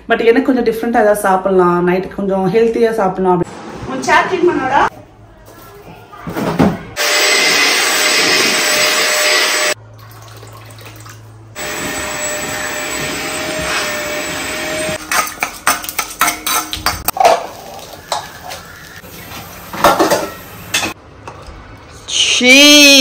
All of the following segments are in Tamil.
பட் எனக்கு கொஞ்சம் டிஃப்ரெண்ட்டாக ஏதாவது சாப்பிடலாம் நைட்டுக்கு கொஞ்சம் ஹெல்த்தியாக சாப்பிடலாம் அப்படி உன் சேர் க்ளீன் பண்ணோடா ஷீ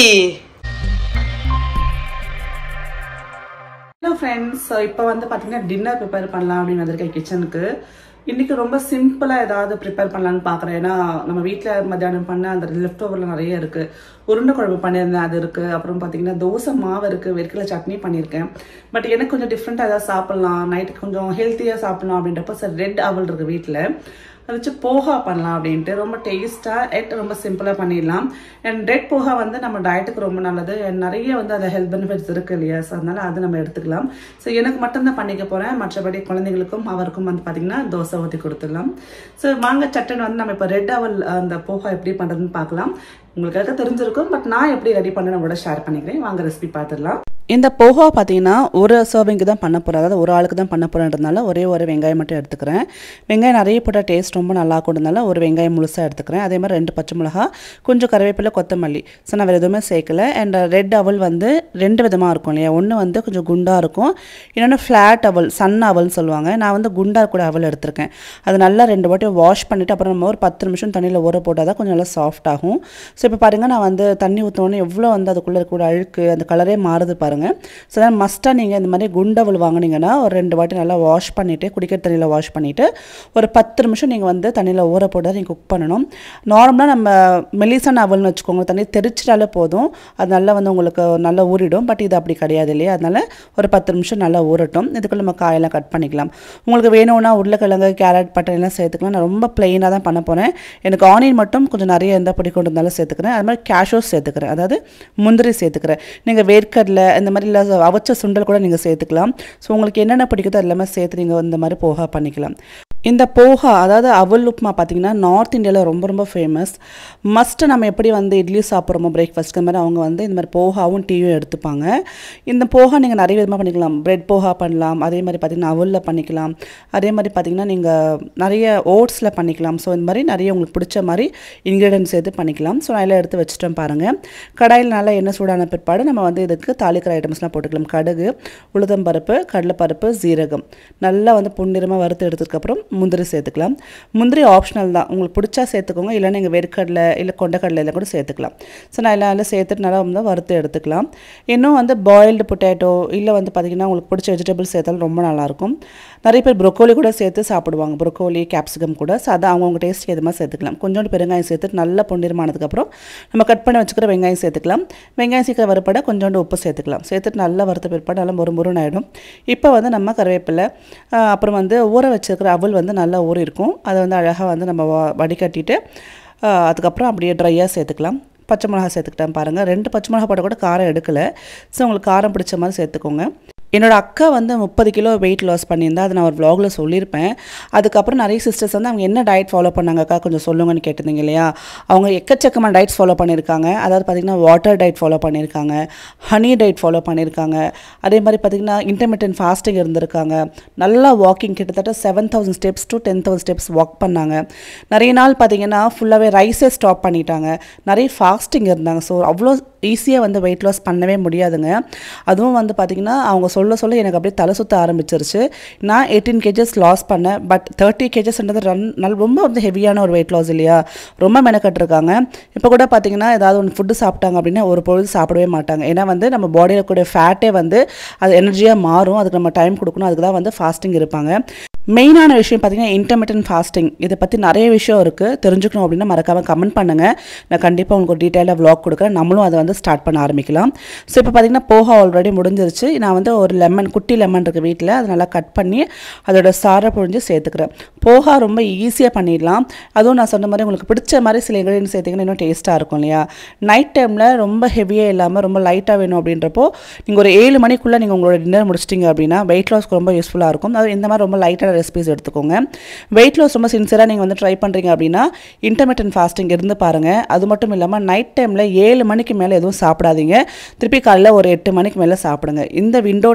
ஹலோ ஃப்ரெண்ட்ஸ் இப்போ வந்து பார்த்தீங்கன்னா டின்னர் ப்ரிப்பேர் பண்ணலாம் அப்படின்னு வந்திருக்கேன் கிச்சனுக்கு இன்னைக்கு ரொம்ப சிம்பிளாக ஏதாவது ப்ரிப்பேர் பண்ணலான்னு பார்க்குறேன் ஏன்னா நம்ம வீட்டில் மத்தியானம் பண்ண அந்த லெஃப்ட் ஓவரில் நிறைய இருக்குது உருண்டை குழம்பு பண்ணியிருந்தேன் அது இருக்குது அப்புறம் பார்த்தீங்கன்னா தோசை மாவு இருக்குது வெறுக்கல சட்னி பண்ணியிருக்கேன் பட் எனக்கு கொஞ்சம் டிஃப்ரெண்ட்டாக ஏதாவது சாப்பிட்லாம் நைட்டுக்கு கொஞ்சம் ஹெல்த்தியாக சாப்பிடலாம் அப்படின்றப்ப சார் ரெட் அவல் இருக்குது வீட்டில் அதை வச்சு போகா பண்ணலாம் அப்படின்ட்டு ரொம்ப டேஸ்ட்டாக எட் ரொம்ப சிம்பிளாக பண்ணிடலாம் அண்ட் ரெட் போகா வந்து நம்ம டயட்டுக்கு ரொம்ப நல்லது and நிறைய வந்து அதில் ஹெல்த் பெனிஃபிட்ஸ் இருக்குது இல்லையா ஸோ அதனால அது நம்ம எடுத்துக்கலாம் ஸோ எனக்கு மட்டும்தான் பண்ணிக்க போகிறேன் மற்றபடி குழந்தைங்களுக்கும் அவருக்கும் வந்து பார்த்திங்கன்னா தோசை ஊற்றி கொடுத்துடலாம் ஸோ வாங்க சட்டன் வந்து நம்ம இப்போ ரெட் அவல் அந்த போகா எப்படி பண்ணுறதுன்னு பார்க்கலாம் உங்களுக்காக தெரிஞ்சிருக்கும் பட் நான் எப்படி ரெடி பண்ண உங்களோட ஷேர் பண்ணிக்கிறேன் வாங்க ரெசிபி பார்த்துடலாம் இந்த போகா பார்த்தீங்கன்னா ஒரு சர்விங்க்கு தான் பண்ண போகிறேன் அதாவது ஒரு ஆளுக்கு தான் பண்ண போகிறேன்றதுனால ஒரே ஒரு வெங்காயம் மட்டும் எடுத்துக்கிறேன் வெங்காயம் நிறைய போட்டால் டேஸ்ட் ரொம்ப நல்லா கொடுனால ஒரு வெங்காயம் முழுசாக எடுத்துக்கிறேன் அதே மாதிரி ரெண்டு பச்சை மிளகா கொஞ்சம் கருவேப்பிலை கொத்தமல்லி ஸோ நான் வேறு எதுவுமே சேர்க்கல அண்ட் ரெட் அவல் வந்து ரெண்டு விதமாக இருக்கும் இல்லையா ஒன்று வந்து கொஞ்சம் குண்டாக இருக்கும் இன்னொன்று ஃப்ளாட் அவல் சன் அவல்னு சொல்லுவாங்க நான் வந்து குண்டாக கூட அவல் எடுத்திருக்கேன் அது நல்லா ரெண்டு வாட்டி வாஷ் பண்ணிவிட்டு அப்புறம் நம்ம ஒரு பத்து நிமிஷம் தண்ணியில் ஊற போட்டால் தான் கொஞ்சம் நல்லா சாஃப்ட் ஆகும் ஸோ இப்போ பாருங்கள் நான் வந்து தண்ணி ஊற்றோன்னே எவ்வளோ வந்து அதுக்குள்ளே இருக்கக்கூடிய அழுக்கு அந்த கலரே மாறுது பாருங்கள் ஸோ அதனால் மஸ்ட்டாக நீங்கள் இந்த மாதிரி குண்டவல் வாங்குனீங்கன்னா ஒரு ரெண்டு வாட்டி நல்லா வாஷ் பண்ணிவிட்டு குடிக்கிற தண்ணியில் வாஷ் பண்ணிவிட்டு ஒரு பத்து நிமிஷம் நீங்கள் வந்து தண்ணியில் ஊற போட்டு நீங்கள் குக் பண்ணணும் நார்மலாக நம்ம மெலிசன் அவல்னு வச்சுக்கோங்க தண்ணி தெரிச்சிட்டாலே போதும் அது நல்லா வந்து உங்களுக்கு நல்லா ஊறிடும் பட் இது அப்படி கிடையாது இல்லையா அதனால் ஒரு பத்து நிமிஷம் நல்லா ஊறட்டும் இதுக்குள்ள நம்ம காயெல்லாம் கட் பண்ணிக்கலாம் உங்களுக்கு வேணும்னா உருளைக்கிழங்கு கேரட் பட்டன் எல்லாம் சேர்த்துக்கலாம் நான் ரொம்ப பிளெயினாக தான் பண்ண போகிறேன் எனக்கு ஆனியன் மட்டும் கொஞ்சம் நிறைய இருந்தால் பிடிக்கும் இருந்தாலும் சேர்த்துக்கிறேன் அது மாதிரி கேஷோஸ் சேர்த்துக்கிறேன் அதாவது முந்திரி சேர்த்துக்கிறேன் நீங்கள் வேர்க்கடலை இந்த மாதிரி இல்லை அவச்ச சுண்டல் கூட நீங்கள் சேர்த்துக்கலாம் ஸோ உங்களுக்கு என்னென்ன பிடிக்குதோ அது எல்லாமே சேர்த்து நீங்கள் இந்த மாதிரி போகா பண்ணிக்கலாம் இந்த போகா அதாவது அவல் உப்புமா பார்த்தீங்கன்னா நார்த் இந்தியாவில் ரொம்ப ரொம்ப ஃபேமஸ் மஸ்ட்டு நம்ம எப்படி வந்து இட்லி சாப்பிட்றோமோ பிரேக்ஃபாஸ்ட்க்கு மாதிரி அவங்க வந்து இந்த மாதிரி போகாவும் டீயும் எடுத்துப்பாங்க இந்த போகா நீங்கள் நிறைய விதமாக பண்ணிக்கலாம் பிரெட் போகா பண்ணலாம் அதே மாதிரி பார்த்திங்கன்னா அவலில் பண்ணிக்கலாம் அதே மாதிரி பார்த்திங்கன்னா நீங்கள் நிறைய ஓட்ஸில் பண்ணிக்கலாம் ஸோ இந்த மாதிரி நிறைய உங்களுக்கு பிடிச்ச மாதிரி இன்க்ரீடியன்ஸ் சேர்த்து பண்ணிக்கலாம் ஸோ நான் எல்லாம் எடுத்து வச்சுட்டேன் பாருங்கள் கடாயில் நல்லா எண்ணெய் சூடான பிற்பாடு நம்ம வந்து இதுக்கு தாளிக்கிற ஐட்டம்ஸ்லாம் போட்டுக்கலாம் கடுகு உளுத்தம்பருப்பு கடலைப்பருப்பு ஜீரகம் நல்லா வந்து பொன்னிறமாக வறுத்து எடுத்ததுக்கப்புறம் முந்திரி சேர்த்துக்கலாம் முந்திரி ஆப்ஷனல் தான் உங்களுக்கு பிடிச்சா சேர்த்துக்கோங்க இல்லைன்னா நீங்கள் வேர்க்கடலை இல்லை கொண்டக்கடலையில் கூட சேர்த்துக்கலாம் ஸோ நான் எல்லாம் எல்லாம் சேர்த்துட்டு நல்லா வந்து வறுத்து எடுத்துக்கலாம் இன்னும் வந்து பாயில்டு பொட்டேட்டோ இல்லை வந்து பார்த்திங்கன்னா உங்களுக்கு பிடிச்ச வெஜிடபிள்ஸ் சேர்த்தாலும் ரொம்ப நல்லாயிருக்கும் நிறைய பேர் ப்ரொக்கோலி கூட சேர்த்து சாப்பிடுவாங்க ப்ரொக்கோலி கேப்சிகம் கூட ஸோ அதை அவங்கவுங்க டேஸ்ட் எது மாதிரி சேர்த்துக்கலாம் கொஞ்சோண்டு பெருங்காயம் சேர்த்துட்டு நல்லா பொன்னிறமானதுக்கப்புறம் நம்ம கட் பண்ணி வச்சுக்கிற வெங்காயம் சேர்த்துக்கலாம் வெங்காயம் சீக்கிரம் வறுப்பட கொஞ்சோண்டு உப்பு சேர்த்துக்கலாம் சேர்த்துட்டு நல்லா வறுத்த பிற்பாடு நல்லா மொறு மொறுன்னு ஆகிடும் இப்போ வந்து நம்ம கருவேப்பிலை ஆஹ் அப்புறம் வந்து ஊற வச்சிருக்கிற அவல் வந்து நல்லா ஊறி இருக்கும் அதை வந்து அழகாக வந்து நம்ம வ- வடிகட்டிட்டு ஆஹ் அதுக்கப்புறம் அப்படியே ட்ரையாக சேர்த்துக்கலாம் பச்சை மிளகா சேர்த்துக்கிட்டேன் பாருங்கள் ரெண்டு பச்சை மிளகா போட்டால் கூட காரம் எடுக்கலை ஸோ உங்களுக்கு காரம் பிடிச்ச மாதிரி சேர்த்துக்கோங்க என்னோட அக்கா வந்து முப்பது கிலோ வெயிட் லாஸ் பண்ணியிருந்தா அதை நான் ஒரு vlogல சொல்லியிருப்பேன் அதுக்கப்புறம் நிறைய சிஸ்டர்ஸ் வந்து அவங்க என்ன டயட் ஃபாலோ பண்ணாங்க அக்கா கொஞ்சம் சொல்லுங்கன்னு கேட்டிருந்தீங்க இல்லையா அவங்க எக்கச்சக்கமான டயட்ஸ் ஃபாலோ பண்ணியிருக்காங்க அதாவது பார்த்திங்கன்னா வாட்டர் டயட் ஃபாலோ பண்ணியிருக்காங்க ஹனி டயட் ஃபாலோ பண்ணியிருக்காங்க அதே மாதிரி பார்த்திங்கன்னா இன்டர்மீடியன்ட் ஃபாஸ்டிங் இருந்திருக்காங்க நல்லா வாக்கிங் கிட்டத்தட்ட seven thousand steps to ten thousand steps walk பண்ணாங்க நிறைய நாள் பார்த்திங்கன்னா ஃபுல்லாகவே ரைஸே ஸ்டாப் பண்ணிட்டாங்க நிறைய ஃபாஸ்டிங் இருந்தாங்க ஸோ அவ்வளோ ஈஸியாக வந்து வெயிட் லாஸ் பண்ணவே முடியாதுங்க அதுவும் வந்து பார்த்திங்கன்னா அவங்க சொல்ல சொல்ல எனக்கு அப்படியே தலை சுத்த ஆரம்பிச்சிருச்சு நான் எயிட்டீன் கேஜஸ் லாஸ் பண்ணேன் பட் தேர்ட்டி கேஜஸ்ன்றது ரன் நல் ரொம்ப வந்து ஹெவியான ஒரு வெயிட் லாஸ் இல்லையா ரொம்ப மெனக்கட்டிருக்காங்க இப்போ கூட பார்த்தீங்கன்னா ஏதாவது ஒன்று ஃபுட்டு சாப்பிட்டாங்க அப்படின்னா ஒரு பொழுது சாப்பிடவே மாட்டாங்க ஏன்னா வந்து நம்ம பாடியில் கூட ஃபேட்டே வந்து அது எனர்ஜியாக மாறும் அதுக்கு நம்ம டைம் கொடுக்கணும் அதுக்கு தான் வந்து ஃபாஸ்டிங் இருப்பாங்க மெயினான விஷயம் பார்த்தீங்கன்னா இன்டர்மீடியன்ட் ஃபாஸ்டிங் இதை பற்றி நிறைய விஷயம் இருக்குது தெரிஞ்சுக்கணும் அப்படின்னா மறக்காமல் கமெண்ட் பண்ணுங்கள் நான் கண்டிப்பாக உங்களுக்கு ஒரு டீட்டெயிலாக vlog கொடுக்குறேன் நம்மளும் அதை வந்து ஸ்டார்ட் பண்ண ஆரம்பிக்கலாம் ஸோ இப்போ பார்த்தீங்கன்னா போகா ஆல்ரெடி முடிஞ்சிருச்சு நான் வந்து ஒரு லெமன் குட்டி லெமன் இருக்குது வீட்டில் அதை நல்லா கட் பண்ணி அதோட சாரை புழிஞ்சு சேர்த்துக்கிறேன் போகா ரொம்ப ஈஸியாக பண்ணிடலாம் அதுவும் நான் சொன்ன மாதிரி உங்களுக்கு பிடிச்ச மாதிரி சில இன்க்ரீடியன்ஸ் சேர்த்திங்கன்னா இன்னும் டேஸ்ட்டாக இருக்கும் இல்லையா நைட் டைமில் ரொம்ப ஹெவியாக இல்லாமல் ரொம்ப லைட்டாக வேணும் அப்படின்றப்போ நீங்கள் ஒரு ஏழு மணிக்குள்ளே நீங்கள் உங்களோட டின்னர் முடிச்சிட்டிங்க அப்படின்னா வெயிட் லாஸ்க்கு ரொம்ப யூஸ்ஃபுல்லாக இருக்கும் அது இந்த மாதிரி ரொம்ப லைட்டான ரெசிபிஸ் எடுத்துக்கோங்க வெயிட் லாஸ் ரொம்ப சின்சியராக நீங்கள் வந்து ட்ரை பண்ணுறீங்க அப்படின்னா இன்டர்மீடியன்ட் ஃபாஸ்டிங் இருந்து பாருங்கள் அது மட்டும் இல்லாமல் நைட் டைமில் ஏழு மணிக்கு மேலே எதுவும் சாப்பிடாதீங்க திருப்பி காலையில் ஒரு எட்டு மணிக்கு மேலே சாப்பிடுங்க இந்த விண்டோ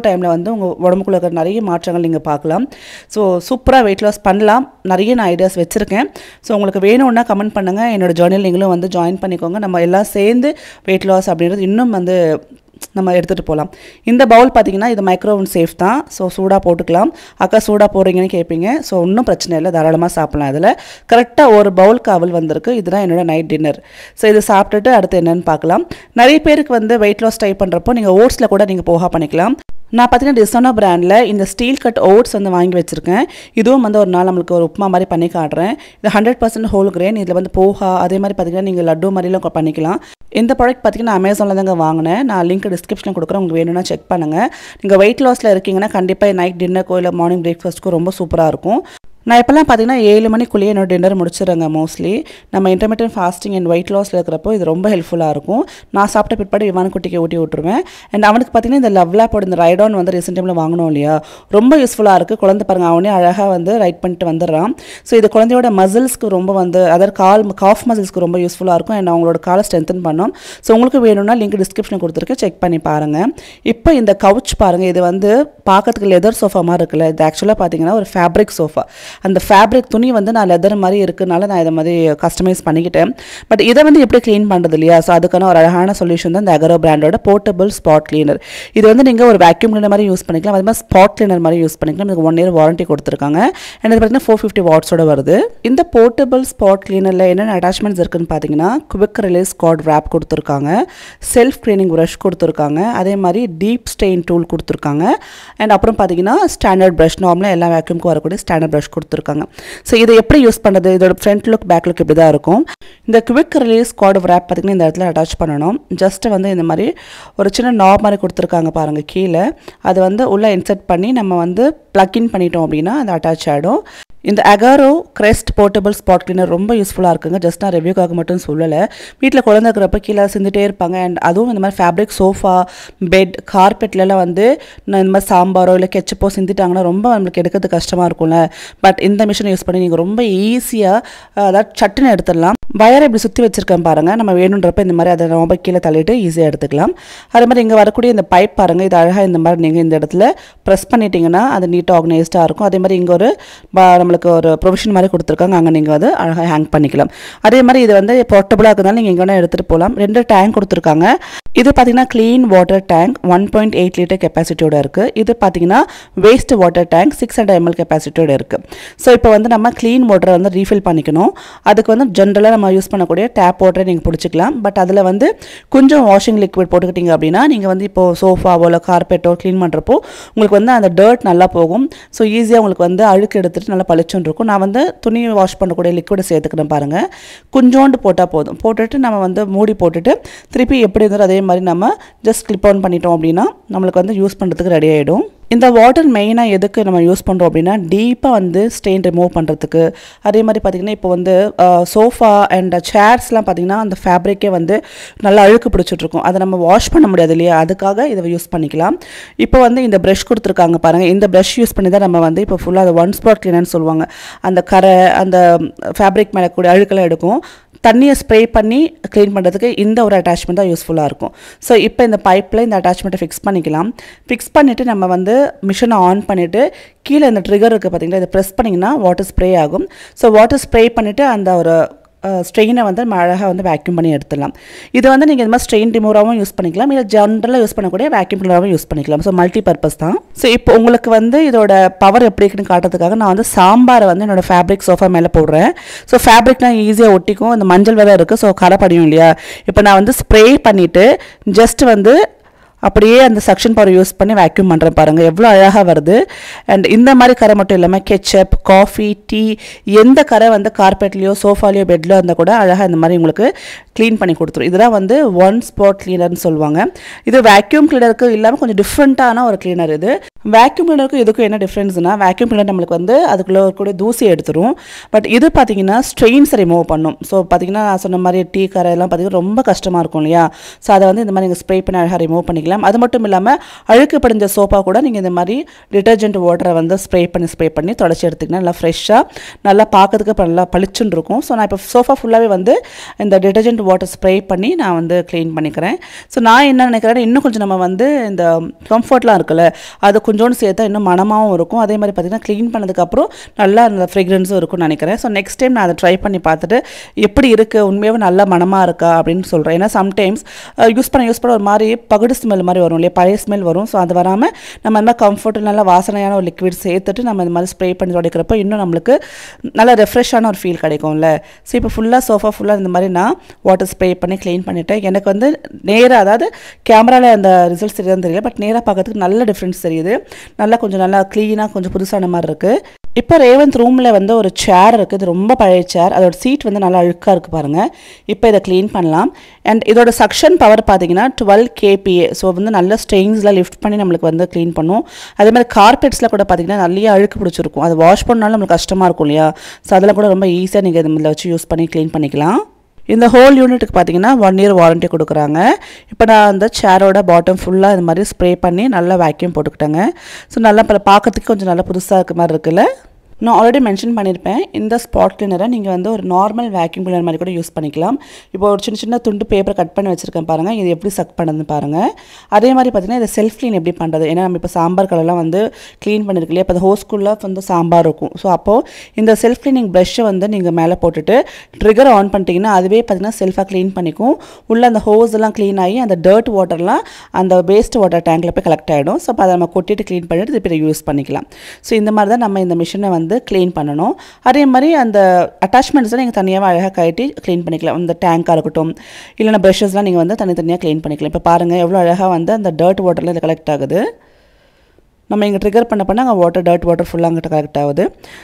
டைமில் வந்து உங்கள் உடம்புக்குள்ள இருக்கிற நிறைய மாற்றங்கள் நீங்கள் பார்க்கலாம் ஸோ சூப்பராக வெயிட் லாஸ் பண்ணலாம் நிறைய நான் ஐடியாஸ் வச்சுருக்கேன் ஸோ உங்களுக்கு வேணும்னா கமெண்ட் பண்ணுங்கள் என்னோட ஜேர்னல் நீங்களும் வந்து ஜாயின் பண்ணிக்கோங்க நம்ம எல்லாம் சேர்ந்து வெயிட் லாஸ் அப்படின்றது இன்னும் வந்து நம்ம எடுத்துகிட்டு போகலாம் இந்த பவுல் பார்த்தீங்கன்னா இது மைக்ரோவன் சேஃப் தான் ஸோ சூடாக போட்டுக்கலாம் அக்கா சூடாக போடுறீங்கன்னு கேட்பீங்க ஸோ ஒன்றும் பிரச்சனை இல்லை தாராளமாக சாப்பிடலாம் அதில் கரெக்டாக ஒரு பவுல் காவல் வந்திருக்கு இதுதான் என்னோட நைட் டின்னர் ஸோ இது சாப்பிட்டுட்டு அடுத்து என்னன்னு பார்க்கலாம் நிறைய பேருக்கு வந்து வெயிட் லாஸ் ட்ரை பண்ணுறப்போ நீங்கள் ஓட்ஸில் கூட நீங்கள் போகா பண்ணிக்கலாம் நான் பார்த்தீங்கன்னா டிசோனா பிராண்டில் இந்த ஸ்டீல் கட் ஓட்ஸ் வந்து வாங்கி வச்சுருக்கேன் இதுவும் வந்து ஒரு நாள் நம்மளுக்கு ஒரு உப்புமா மாதிரி பண்ணி காட்டுறேன் இது ஹண்ட்ரட் பர்சன்ட் ஹோல் கிரெயின் இதில் வந்து போஹா அதே மாதிரி பார்த்தீங்கன்னா நீங்கள் லட்டு மாதிரிலாம் கொ- பண்ணிக்கலாம் இந்த ப்ராடக்ட் பார்த்தீங்கன்னா அமேசானில் தாங்க வாங்கினேன் நான் லிங்க் டிஸ்கிரிப்ஷனில் கொடுக்குறேன் உங்களுக்கு வேணும்னா செக் பண்ணுங்கள் நீங்கள் வெயிட் லாஸில் இருக்கீங்கன்னா கண்டிப்பாக நைட் டின்னருக்கோ இல்லை மார்னிங் பிரேக்ஃபாஸ்ட்டுக்கோ ரொம்ப சூப்பராக இருக்கும் நான் இப்போல்லாம் பார்த்தீங்கன்னா ஏழு மணிக்குள்ளேயே என்னோட டின்னர் முடிச்சிடுறேங்க மோஸ்ட்லி நம்ம இன்டர்மீடியட் ஃபாஸ்டிங் அண்ட் வெயிட் லாஸில் இருக்கிறப்போ இது ரொம்ப ஹெல்ப்ஃபுல்லாக இருக்கும் நான் சாப்பிட்ட பிற்பாடு இவான் குட்டிக்கு ஊட்டி விட்டுருவேன் அண்ட் அவனுக்கு பார்த்தீங்கன்னா இந்த லவ் லேப்போட இந்த ரைடான் வந்து ரீசெண்ட் டைமில் வாங்கினோம் இல்லையா ரொம்ப யூஸ்ஃபுல்லாக இருக்குது குழந்தை பாருங்க அவனே அழகாக வந்து ரைட் பண்ணிட்டு வந்துடுறான் ஸோ இது குழந்தையோட மசில்ஸ்க்கு ரொம்ப வந்து அதாவது கால் காஃப் மசில்ஸ்க்கு ரொம்ப யூஸ்ஃபுல்லாக இருக்கும் அண்ட் அவங்களோட காலை ஸ்ட்ரென்தன் பண்ணும் ஸோ உங்களுக்கு வேணும்னா லிங்க் டிஸ்கிரிப்ஷனில் கொடுத்துருக்கேன் செக் பண்ணி பாருங்கள் இப்போ இந்த கவுச் பாருங்கள் இது வந்து பார்க்கறதுக்கு லெதர் சோஃபா மாதிரி இருக்குல்ல இது ஆக்சுவலாக பார்த்தீங்கன்னா ஒரு ஃபேப்ரிக் சோஃபா அந்த ஃபேப்ரிக் துணி வந்து நான் லெதர் மாதிரி இருக்குனால நான் இதை மாதிரி கஸ்டமைஸ் பண்ணிக்கிட்டேன் பட் இதை வந்து எப்படி க்ளீன் பண்ணுறது இல்லையா ஸோ அதுக்கான ஒரு அழகான சொல்யூஷன் தான் இந்த அகரோ பிராண்டோட போர்ட்டபிள் ஸ்பாட் கிளீனர் இது வந்து நீங்கள் ஒரு வேக்யூம் கிளீனர் மாதிரி யூஸ் பண்ணிக்கலாம் அதே மாதிரி ஸ்பாட் கிளீனர் மாதிரி யூஸ் பண்ணிக்கலாம் இதுக்கு ஒன் இயர் வாரண்டி கொடுத்துருக்காங்க அண்ட் இது பார்த்தீங்கன்னா ஃபோர் ஃபிஃப்டி வாட்ஸோட வருது இந்த போர்ட்டபிள் ஸ்பாட் கிளீனரில் என்னென்ன அட்டாச்மெண்ட்ஸ் இருக்குன்னு பார்த்தீங்கன்னா குவிக் ரிலீஸ் கார்ட் wrap கொடுத்துருக்காங்க செல்ஃப் க்ளீனிங் ப்ரஷ் கொடுத்துருக்காங்க அதே மாதிரி டீப் ஸ்டெயின் டூல் கொடுத்துருக்காங்க அண்ட் அப்புறம் பார்த்தீங்கன்னா ஸ்டாண்டர்ட் ப்ரஷ் நார்மலாக எல்லா வேக்யூம்க்கு வரக்கூடிய ஸ்டாண்டர்ட் ப்ரஷ் கொடுத்துருக்காங்க ஸோ இதை எப்படி யூஸ் பண்ணுறது இதோட ஃப்ரண்ட் லுக் பேக் லுக் இப்படி தான் இருக்கும் இந்த குவிக் ரிலீஸ் கார்டு wrap பார்த்தீங்கன்னா இந்த இடத்துல அட்டாச் பண்ணணும் ஜஸ்ட் வந்து இந்த மாதிரி ஒரு சின்ன நாப் மாதிரி கொடுத்துருக்காங்க பாருங்கள் கீழே அதை வந்து உள்ளே இன்சர்ட் பண்ணி நம்ம வந்து plug in பண்ணிட்டோம் அப்படின்னா அது அட்டாச் ஆகிடும் இந்த Agaro crest portable spot cleaner ரொம்ப யூஸ்ஃபுல்லாக இருக்குங்க ஜஸ்ட் நான் ரிவ்யூக்காக மட்டும் சொல்லலை வீட்டில் குழந்தை இருக்கிறப்ப கீழே சிந்துட்டே இருப்பாங்க அண்ட் அதுவும் இந்த மாதிரி ஃபேப்ரிக் சோஃபா பெட் கார்பெட்லலாம் வந்து நான் இந்த மாதிரி சாம்பாரோ இல்லை கெச்சப்போ சிந்திட்டாங்கன்னா ரொம்ப நம்மளுக்கு எடுக்கிறது கஷ்டமாக இருக்கும்ல பட் இந்த மிஷினை யூஸ் பண்ணி நீங்கள் ரொம்ப ஈஸியாக அதாவது சட்டுன்னு எடுத்துடலாம் வயரை இப்படி சுற்றி வச்சிருக்கேன் பாருங்கள் நம்ம வேணுன்றப்ப இந்த மாதிரி அதை ரொம்ப கீழே தள்ளிட்டு ஈஸியாக எடுத்துக்கலாம் அதே மாதிரி இங்கே வரக்கூடிய இந்த பைப் பாருங்கள் இது அழகாக இந்த மாதிரி நீங்கள் இந்த இடத்துல ப்ரெஸ் பண்ணிட்டீங்கன்னா அது நீட்டாக ஆர்கனைஸ்டாக இருக்கும் அதே மாதிரி இங்கே ஒரு ப- நம்மளுக்கு ஒரு ப்ரொவிஷன் மாதிரி கொடுத்துருக்காங்க அங்கே நீங்கள் வந்து அழகாக ஹேங் பண்ணிக்கலாம் அதே மாதிரி இது வந்து போர்ட்டபுளாக இருக்கிறதால நீங்கள் எங்கே வேணால் எடுத்துகிட்டு போகலாம் ரெண்டு டேங்க் கொடுத்துருக்காங்க இது பார்த்தீங்கன்னா clean water tank one point eight litre கெப்பாசிட்டியோட இருக்குது இது பார்த்தீங்கன்னா waste water tank six hundred ML கெப்பாசிட்டியோட இருக்குது ஸோ இப்போ வந்து நம்ம க்ளீன் வாட்டரை வந்து ரீஃபில் பண்ணிக்கணும் அதுக்கு வந்து ஜென்ரலாக நம்ம யூஸ் பண்ணக்கூடிய டேப் வாட்டரை நீங்கள் பிடிச்சிக்கலாம் பட் அதில் வந்து கொஞ்சம் வாஷிங் லிக்விட் போட்டுக்கிட்டீங்க அப்படின்னா நீங்கள் வந்து இப்போ சோஃபாவோ இல்லை கார்பெட்டோ க்ளீன் பண்ணுறப்போ உங்களுக்கு வந்து அந்த டர்ட் நல்லா போகும் ஸோ ஈஸியாக உங்களுக்கு வந்து அழுக்கு எடுத்துட்டு நல்லா பளிச்சுன்னு இருக்கும் நான் வந்து துணி வாஷ் பண்ணக்கூடிய லிக்விடை சேர்த்துக்கிறேன் பாருங்கள் கொஞ்சோண்டு போட்டால் போதும் போட்டுட்டு நம்ம வந்து மூடி போட்டுட்டு திருப்பி எப்படி இருந்தாலும் அதே மாதிரி நம்ம ஜஸ்ட் கிளிப் ஆன் பண்ணிட்டோம் அப்படின்னா நம்மளுக்கு வந்து யூஸ் பண்ணுறதுக்கு ரெடி ஆகிடும் இந்த வாட்டர் மெயினாக எதுக்கு நம்ம யூஸ் பண்ணுறோம் அப்படின்னா டீப்பாக வந்து ஸ்டெயின் ரிமூவ் பண்ணுறதுக்கு அதே மாதிரி பார்த்திங்கன்னா இப்போ வந்து சோஃபா அண்ட் சேர்ஸ்லாம் பார்த்திங்கன்னா அந்த ஃபேப்ரிக்கே வந்து நல்லா அழுக்கு பிடிச்சிட்ருக்கும் அதை நம்ம வாஷ் பண்ண முடியாது இல்லையா அதுக்காக இதை யூஸ் பண்ணிக்கலாம் இப்போ வந்து இந்த ப்ரஷ் கொடுத்துருக்காங்க பாருங்கள் இந்த ப்ரஷ் யூஸ் பண்ணி தான் நம்ம வந்து இப்போ ஃபுல்லாக அந்த ஒன் ஸ்பாட் கிளீனர்னு சொல்லுவாங்க அந்த கரை அந்த ஃபேப்ரிக் மேலே கூடிய அழுக்கெல்லாம் எடுக்கும் தண்ணியை ஸ்ப்ரே பண்ணி க்ளீன் பண்ணுறதுக்கு இந்த ஒரு அட்டாச்மெண்ட் தான் யூஸ்ஃபுல்லாக இருக்கும் ஸோ இப்போ இந்த பைப்பில் இந்த அட்டாச்மெண்ட்டை ஃபிக்ஸ் பண்ணிக்கலாம் ஃபிக்ஸ் பண்ணிவிட்டு நம்ம வந்து மிஷினை ஆன் பண்ணிவிட்டு கீழே இந்த ட்ரிகர் இருக்குது பார்த்தீங்களா இதை ப்ரெஸ் பண்ணிங்கன்னா வாட்டர் ஸ்ப்ரே ஆகும் ஸோ வாட்டர் ஸ்ப்ரே பண்ணிவிட்டு அந்த ஒரு ஸ்ட்ரெயினை வந்து நம்ம அழகாக வந்து வேக்யூம் பண்ணி எடுத்துடலாம் இது வந்து நீங்கள் இந்த மாதிரி ஸ்ட்ரெயின் ரிமூவராகவும் யூஸ் பண்ணிக்கலாம் இல்லை ஜென்ரலாக யூஸ் பண்ணக்கூடிய வேக்யூம் கிளீனராகவும் யூஸ் பண்ணிக்கலாம் ஸோ மல்டி பர்பஸ் தான் ஸோ இப்போ உங்களுக்கு வந்து இதோட பவர் எப்படி இருக்குன்னு காட்டுறதுக்காக நான் வந்து சாம்பாரை வந்து என்னோட ஃபேப்ரிக் சோஃபா மேலே போடுறேன் ஸோ ஃபேப்ரிக்னா ஈஸியாக ஒட்டிக்கும் இந்த மஞ்சள் வேலை இருக்குது ஸோ கரை படியும் இல்லையா இப்போ நான் வந்து ஸ்ப்ரே பண்ணிவிட்டு ஜஸ்ட் வந்து அப்படியே அந்த சக்ஷன் பவர் யூஸ் பண்ணி வேக்யூம் பண்ணுறேன் பாருங்கள் எவ்வளோ அழகாக வருது அண்ட் இந்த மாதிரி கரை மட்டும் இல்லாமல் கெச்சப் காஃபி டீ எந்த கரை வந்து கார்பெட்லேயோ சோஃபாலேயோ பெட்லையோ இருந்தால் கூட அழகாக இந்த மாதிரி உங்களுக்கு க்ளீன் பண்ணி கொடுத்துரும் இதுதான் வந்து ஒன் ஸ்பாட் கிளீனர்னு சொல்லுவாங்க இது வேக்யூம் கிளீனருக்கு இல்லாமல் கொஞ்சம் டிஃப்ரெண்ட்டான ஒரு கிளீனர் இது வேக்யூம் கிளீனருக்கு இதுக்கும் என்ன டிஃப்ரென்ஸ்னா வேக்யூம் கிளீனர் நம்மளுக்கு வந்து அதுக்குள்ளே கூட தூசி எடுத்துரும் பட் இது பார்த்தீங்கன்னா ஸ்ட்ரெயின்ஸ் ரிமூவ் பண்ணும் ஸோ பார்த்தீங்கன்னா நான் சொன்ன மாதிரி டீ கரை எல்லாம் பார்த்தீங்கன்னா ரொம்ப கஷ்டமாக இருக்கும் இல்லையா ஸோ அதை வந்து இந்த மாதிரி நீங்கள் ஸ்ப்ரே பண்ணி அழகாக ரிமூவ் பண்ணிக்கலாம் பண்ணிக்கலாம் அது மட்டும் இல்லாமல் அழுக்கு படிஞ்ச சோப்பா கூட நீங்கள் இந்த மாதிரி டிட்டர்ஜென்ட் வாட்டரை வந்து ஸ்ப்ரே பண்ணி ஸ்ப்ரே பண்ணி தொடச்சி எடுத்திங்கன்னா நல்லா ஃப்ரெஷ்ஷாக நல்லா பார்க்கறதுக்கு இப்ப நல்லா பளிச்சுன்னு இருக்கும் ஸோ நான் இப்போ சோஃபா ஃபுல்லாகவே வந்து இந்த டிட்டர்ஜென்ட் வாட்டர் ஸ்ப்ரே பண்ணி நான் வந்து க்ளீன் பண்ணிக்கிறேன் ஸோ நான் என்ன நினைக்கிறேன் இன்னும் கொஞ்சம் நம்ம வந்து இந்த கம்ஃபர்ட்லாம் இருக்குல்ல அது கொஞ்சோண்டு சேர்த்தா இன்னும் மனமாகவும் இருக்கும் அதே மாதிரி பார்த்தீங்கன்னா க்ளீன் பண்ணதுக்கப்புறம் நல்லா அந்த ஃப்ரெக்ரன்ஸும் இருக்கும்னு நினைக்கிறேன் ஸோ நெக்ஸ்ட் டைம் நான் அதை ட்ரை பண்ணி பார்த்துட்டு எப்படி இருக்குது உண்மையாகவே நல்ல மனமாக இருக்கா அப்படின்னு சொல்கிறேன் ஏன்னா சம்டைம்ஸ் யூஸ் பண்ண யூஸ் பண்ண ஒரு மாதிரி பகுடு ஸ்மெல் மாதிரி வரும் இல்லையா பழைய ஸ்மெல் வரும் ஸோ அது வராமல் நம்ம அந்த மாதிரி கம்ஃபர்ட் நல்ல வாசனையான ஒரு லிக்விட் சேர்த்துட்டு நம்ம இந்த மாதிரி ஸ்ப்ரே பண்ணி துடைக்கிறப்ப இன்னும் நம்மளுக்கு நல்ல ரெஃப்ரெஷ்ஷான ஒரு ஃபீல் கிடைக்கும்ல ஸோ இப்போ ஃபுல்லாக சோஃபா ஃபுல்லாக இந்த மாதிரி நான் வாட்டர் ஸ்ப்ரே பண்ணி க்ளீன் பண்ணிட்டேன் எனக்கு வந்து நேராக அதாவது கேமராவில் அந்த ரிசல்ட்ஸ் தெரியாது தெரியல பட் நேராக பார்க்கறதுக்கு நல்ல டிஃப்ரென்ஸ் தெரியுது நல்லா கொஞ்சம் நல்லா க்ளீனாக கொஞ்சம் புதுசான மாதிரி இருக்குது இப்போ ரேவந்த் ரூமில் வந்து ஒரு சேர் இருக்குது இது ரொம்ப பழைய சேர் அதோட சீட் வந்து நல்லா அழுக்காக இருக்குது பாருங்கள் இப்போ இதை க்ளீன் பண்ணலாம் அண்ட் இதோட சக்ஷன் பவர் பார்த்தீங்கன்னா டுவெல் கேபிஏ ஸோ வந்து நல்ல ஸ்ட்ரெயின்ஸ்லாம் லிஃப்ட் பண்ணி நம்மளுக்கு வந்து க்ளீன் பண்ணும் அதே மாதிரி கார்பெட்ஸில் கூட பார்த்தீங்கன்னா நிறைய அழுக்கு பிடிச்சிருக்கும் அது வாஷ் பண்ணாலும் நம்மளுக்கு கஷ்டமாக இருக்கும் இல்லையா ஸோ அதெல்லாம் கூட ரொம்ப ஈஸியாக நீங்கள் இதில் வச்சு யூஸ் பண்ணி க்ளீன் பண்ணிக்கலாம் இந்த ஹோல் யூனிட்டுக்கு பார்த்தீங்கன்னா ஒன் இயர் வாரண்ட்டி கொடுக்குறாங்க இப்போ நான் அந்த சேரோட பாட்டம் ஃபுல்லாக இந்த மாதிரி ஸ்ப்ரே பண்ணி நல்லா வேக்யூம் போட்டுக்கிட்டேங்க ஸோ நல்லா இப்போ பார்க்கறதுக்கு கொஞ்சம் நல்லா புதுசாக இருக்க மாதிரி இருக்குல்ல நான் ஆல்ரெடி மென்ஷன் பண்ணியிருப்பேன் இந்த ஸ்பாட் கிளீனரை நீங்கள் வந்து ஒரு நார்மல் வேக்யூம் கிளீனர் மாதிரி கூட யூஸ் பண்ணிக்கலாம் இப்போ ஒரு சின்ன சின்ன துண்டு பேப்பர் கட் பண்ணி வச்சுருக்கேன் பாருங்கள் இது எப்படி சக் பண்ணுதுன்னு பாருங்கள் அதே மாதிரி பார்த்தீங்கன்னா இதை செல்ஃப் க்ளீன் எப்படி பண்ணுறது ஏன்னா நம்ம இப்போ சாம்பார் கலர்லாம் வந்து க்ளீன் பண்ணிருக்கு இல்லையா இப்போ அந்த ஹோஸ்குள்ளே வந்து சாம்பார் இருக்கும் ஸோ அப்போது இந்த செல்ஃப் க்ளீனிங் ப்ரஷ்ஷை வந்து நீங்கள் மேலே போட்டுட்டு ட்ரிகர் ஆன் பண்ணிட்டீங்கன்னா அதுவே பார்த்தீங்கன்னா செல்ஃபாக க்ளீன் பண்ணிக்கும் உள்ளே அந்த ஹோஸ் எல்லாம் க்ளீன் ஆகி அந்த டர்ட் வாட்டர்லாம் அந்த வேஸ்ட் வாட்டர் டேங்கில் போய் கலெக்ட் ஆகிடும் ஸோ அப்போ அதை நம்ம கொட்டிட்டு க்ளீன் பண்ணிட்டு திருப்பி யூஸ் பண்ணிக்கலாம் ஸோ இந்த மாதிரி தான் நம்ம இந்த மிஷினை வந்து க்ளீன் பண்ணணும் அதே மாதிரி அந்த அட்டாச்மெண்ட்ஸை நீங்கள் தனியாகவே அழகாக கட்டி க்ளீன் பண்ணிக்கலாம் இந்த டேங்காக இருக்கட்டும் இல்லைன்னா ப்ரஷஸ்லாம் நீங்கள் வந்து தனித்தனியாக க்ளீன் பண்ணிக்கலாம் இப்போ பாருங்கள் எவ்வளோ அழகாக வந்து அந்த டர்ட் வாட்டரில் இது கலெக்ட் ஆகுது நம்ம இங்கே ட்ரிகர் பண்ண பண்ண அங்கே வாட்டர் டர்ட் வாட்டர் ஃபுல்லாக அங்கிட்ட கலெக்ட் ஆகுது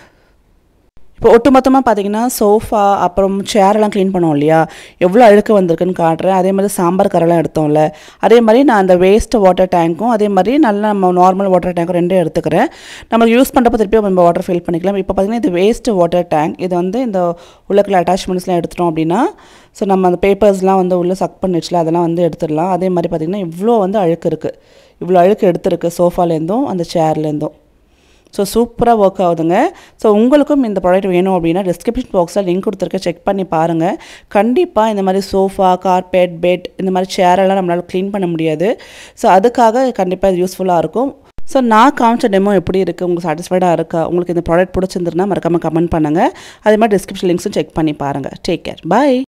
இப்போ ஒட்டுமொத்தமாக பார்த்தீங்கன்னா சோஃபா அப்புறம் சேரெல்லாம் க்ளீன் பண்ணோம் இல்லையா எவ்வளோ அழுக்கு வந்திருக்குன்னு காட்டுறேன் அதே மாதிரி சாம்பார் கரெல்லாம் எடுத்தோம்ல அதே மாதிரி நான் அந்த வேஸ்ட் வாட்டர் டேங்க்கும் அதே மாதிரி நல்லா நம்ம நார்மல் வாட்டர் டேங்க்கும் ரெண்டும் எடுத்துக்கிறேன் நம்ம யூஸ் பண்ணுறப்ப திருப்பி நம்ம வாட்டர் ஃபில் பண்ணிக்கலாம் இப்போ பார்த்தீங்கன்னா இது வேஸ்ட் வாட்டர் டேங்க் இது வந்து இந்த உள்ளக்குள்ள அட்டாச்மெண்ட்ஸ்லாம் எடுத்துட்டோம் அப்படின்னா ஸோ நம்ம அந்த பேப்பர்ஸ்லாம் வந்து உள்ளே சக் பண்ணி வச்சுல அதெல்லாம் வந்து எடுத்துடலாம் அதே மாதிரி பார்த்திங்கன்னா இவ்வளோ வந்து அழுக்கு இருக்குது இவ்வளோ அழுக்கு எடுத்துருக்கு சோஃபாலேருந்தும் அந்த சேர்லேருந்தும் ஸோ சூப்பராக ஒர்க் ஆகுதுங்க ஸோ உங்களுக்கும் இந்த ப்ராடக்ட் வேணும் அப்படின்னா டிஸ்கிரிப்ஷன் பாக்ஸில் லிங்க் கொடுத்துருக்க செக் பண்ணி பாருங்கள் கண்டிப்பாக இந்த மாதிரி சோஃபா கார்பெட் பெட் இந்த மாதிரி சேரெல்லாம் நம்மளால் க்ளீன் பண்ண முடியாது ஸோ அதுக்காக கண்டிப்பாக இது யூஸ்ஃபுல்லாக இருக்கும் ஸோ நான் காமிச்ச டெமோ எப்படி இருக்குது உங்களுக்கு சாட்டிஸ்ஃபைடாக இருக்கா உங்களுக்கு இந்த ப்ராடக்ட் பிடிச்சிருந்துருன்னா மறக்காமல் கமெண்ட் பண்ணுங்கள் அதே மாதிரி டிஸ்கிரிப்ஷன் லிங்க்ஸும் செக் பண்ணி பாருங்கள் டேக் கேர் பாய்